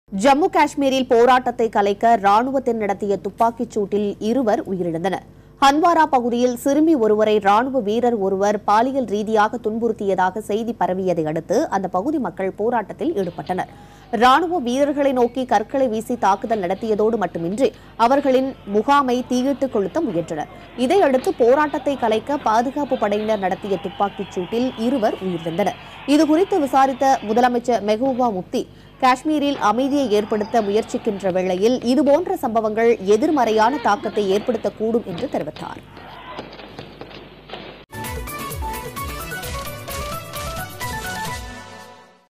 ஜம்மு காஷ்மீரில் போராட்டத்தை கலைக்க ராணுவத்தின் நடத்திய துப்பாக்கிச் சூட்டில் இருவர் உயிரிழந்தனர் ஹன்வாரா பகுதியில் சிறுமி ஒருவரை ராணுவ வீரர் ஒருவர் பாலியல் ரீதியாக துன்புறுத்தியதாக செய்தி பரவியதை அடுத்து அந்த பகுதி மக்கள் போராட்டத்தில் ஈடுபட்டனர் ராணுவ வீரர்களை நோக்கி கற்களை வீசி தாக்குதல் நடத்தியதோடு மட்டுமின்றி அவர்களின் முகாமை தீயிட்டு கொளுத்த முயன்றனர் இதையடுத்து போராட்டத்தை கலைக்க பாதுகாப்பு படையினர் நடத்திய துப்பாக்கிச் சூட்டில் இருவர் உயிரிழந்தனர் இதுகுறித்து விசாரித்த முதலமைச்சர் மெஹபூபா முப்தி காஷ்மீரில் அமைதியை ஏற்படுத்த முயற்சிக்கின்ற வேளையில் இதுபோன்ற சம்பவங்கள் எதிர்மறையான தாக்கத்தை ஏற்படுத்தக்கூடும் என்று தெரிவித்தார்